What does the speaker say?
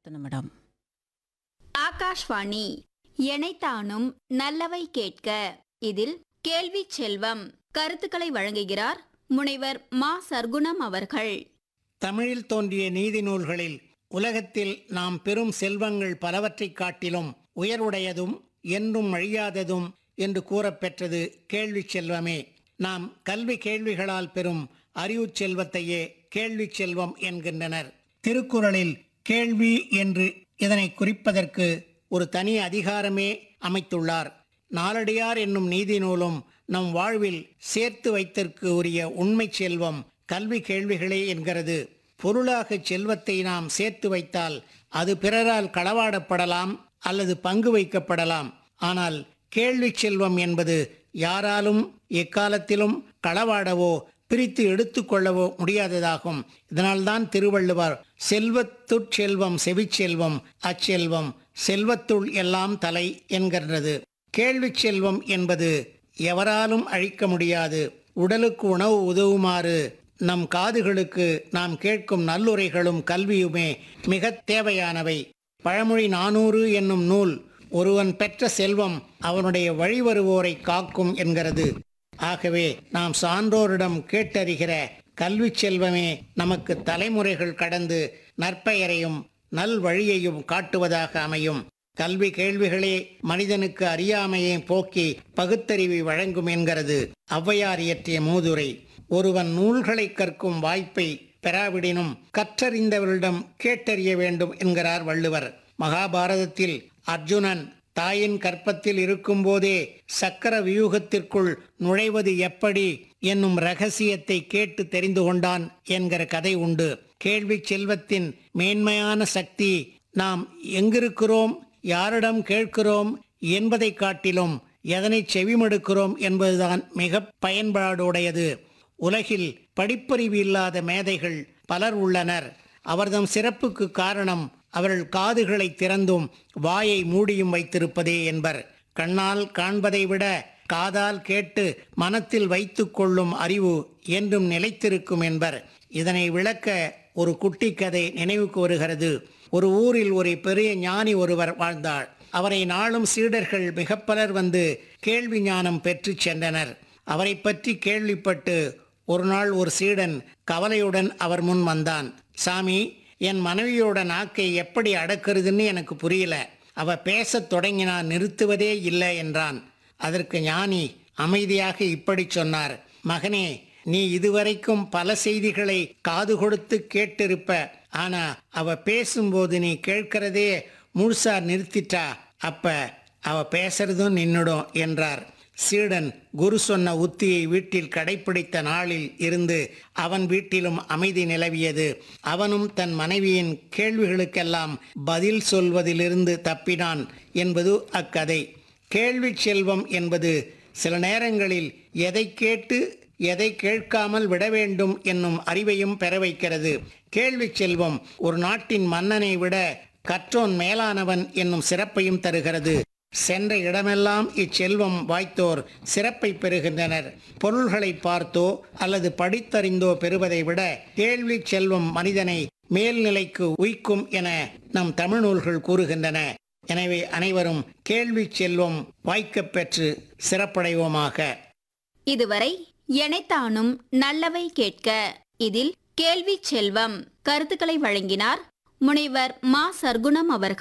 பத்து நிமிடம் ஆகாஷ்வாணி எனைத்தானும் நல்லவை கேட்க இதில் கேள்வி செல்வம் கருத்துக்களை வழங்குகிறார் முனைவர் மா சர்க்குணம் அவர்கள் தமிழில் தோன்றிய நீதி நூல்களில் உலகத்தில் நாம் பெறும் செல்வங்கள் பலவற்றைக் காட்டிலும் உயர்வுடையதும் என்றும் அழியாததும் என்று கூறப்பெற்றது கேள்வி செல்வமே நாம் கல்வி கேள்விகளால் பெறும் அறிவுச் செல்வத்தையே கேள்வி செல்வம் என்கின்றனர் திருக்குறளில் கேள்வி என்று இதனை குறிப்பதற்கு ஒரு தனி அதிகாரமே அமைத்துள்ளார் நாலடியார் என்னும் நீதி நூலும் நம் வாழ்வில் சேர்த்து வைத்திற்கு உரிய உண்மை செல்வம் கல்வி கேள்விகளே என்கிறது பொருளாக செல்வத்தை நாம் சேர்த்து வைத்தால் அது பிறரால் களவாடப்படலாம் அல்லது பங்கு வைக்கப்படலாம் ஆனால் கேள்வி செல்வம் என்பது யாராலும் எக்காலத்திலும் களவாடவோ பிரித்து எடுத்துக்கொள்ளவோ முடியாததாகும் இதனால்தான் திருவள்ளுவர் செல்வத்துட் செல்வம் செவிச்செல்வம் அச்செல்வம் செல்வத்துள் எல்லாம் தலை என்கின்றது கேள்வி செல்வம் என்பது எவராலும் அழிக்க முடியாது உடலுக்கு உணவு உதவுமாறு நம் காதுகளுக்கு நாம் கேட்கும் நல்லுரைகளும் கல்வியுமே மிக தேவையானவை பழமொழி நானூறு என்னும் நூல் ஒருவன் பெற்ற செல்வம் அவனுடைய வழிவருவோரை காக்கும் என்கிறது ஆகவே நாம் சான்றோரிடம் கேட்டறிகிற கல்வி செல்வமே நமக்கு தலைமுறைகள் கடந்து நற்பெயரையும் நல் வழியையும் காட்டுவதாக அமையும் கல்வி கேள்விகளே மனிதனுக்கு அறியாமையை போக்கி பகுத்தறிவை வழங்கும் என்கிறது ஔவையார் இயற்றிய மூதுரை ஒருவன் நூல்களை கற்கும் வாய்ப்பை பெறாவிடினும் கற்றறிந்தவரிடம் கேட்டறிய வேண்டும் என்கிறார் வள்ளுவர் மகாபாரதத்தில் அர்ஜுனன் தாயின் கற்பத்தில் இருக்கும்போதே சக்கர வியூகத்திற்குள் நுழைவது எப்படி என்னும் ரகசியத்தை கேட்டு தெரிந்து கொண்டான் என்கிற கதை உண்டு கேள்வி செல்வத்தின் மேன்மையான சக்தி நாம் எங்கிருக்கிறோம் யாரிடம் கேட்கிறோம் என்பதை காட்டிலும் எதனை செவிமடுக்கிறோம் என்பதுதான் மிக பயன்பாடுடையது உலகில் படிப்பறிவு இல்லாத மேதைகள் பலர் உள்ளனர் அவர்தம் சிறப்புக்கு காரணம் அவர்கள் காதுகளை திறந்தும் வாயை மூடியும் வைத்திருப்பதே என்பர் கண்ணால் காண்பதை விட காதால் கேட்டு மனத்தில் வைத்துக் கொள்ளும் அறிவு என்றும் நிலைத்திருக்கும் என்பர் இதனை விளக்க ஒரு குட்டி கதை நினைவுக்கு வருகிறது ஒரு ஊரில் ஒரு பெரிய ஞானி ஒருவர் வாழ்ந்தார் அவரை நாளும் சீடர்கள் மிக பலர் வந்து கேள்வி ஞானம் பெற்று சென்றனர் அவரை பற்றி கேள்விப்பட்டு ஒரு நாள் ஒரு சீடன் கவலையுடன் அவர் முன் வந்தான் சாமி என் மனைவியோட நாக்கை எப்படி அடக்கிறதுன்னு எனக்கு புரியல அவ பேசத் தொடங்கினா நிறுத்துவதே இல்லை என்றான் அதற்கு ஞானி அமைதியாக இப்படி சொன்னார் மகனே நீ இதுவரைக்கும் பல செய்திகளை காது கொடுத்து கேட்டிருப்ப ஆனா அவ பேசும்போது நீ கேட்கிறதே முழுசா நிறுத்திட்டா அப்ப அவ பேசுறதும் நின்னுடும் என்றார் சீடன் குரு சொன்ன உத்தியை வீட்டில் கடைப்பிடித்த நாளில் இருந்து அவன் வீட்டிலும் அமைதி நிலவியது அவனும் தன் மனைவியின் கேள்விகளுக்கெல்லாம் பதில் சொல்வதிலிருந்து தப்பினான் என்பது அக்கதை கேள்வி செல்வம் என்பது சில நேரங்களில் எதை கேட்டு எதை கேட்காமல் விட வேண்டும் என்னும் அறிவையும் பெற வைக்கிறது கேள்வி செல்வம் ஒரு நாட்டின் மன்னனை விட கற்றோன் மேலானவன் என்னும் சிறப்பையும் தருகிறது சென்ற இடமெல்லாம் இச்செல்வம் வாய்த்தோர் சிறப்பை பெறுகின்றனர் பொருள்களை பார்த்தோ அல்லது படித்தறிந்தோ பெறுவதை விட கேள்வி செல்வம் மனிதனை மேல்நிலைக்கு உய்க்கும் என நம் தமிழ் நூல்கள் கூறுகின்றன எனவே அனைவரும் கேள்வி செல்வம் வாய்க்கப் பெற்று சிறப்படைவோமாக இதுவரை எனைத்தானும் நல்லவை கேட்க இதில் கேள்வி செல்வம் கருத்துக்களை வழங்கினார் முனைவர் மா சர்க்குணம் அவர்கள்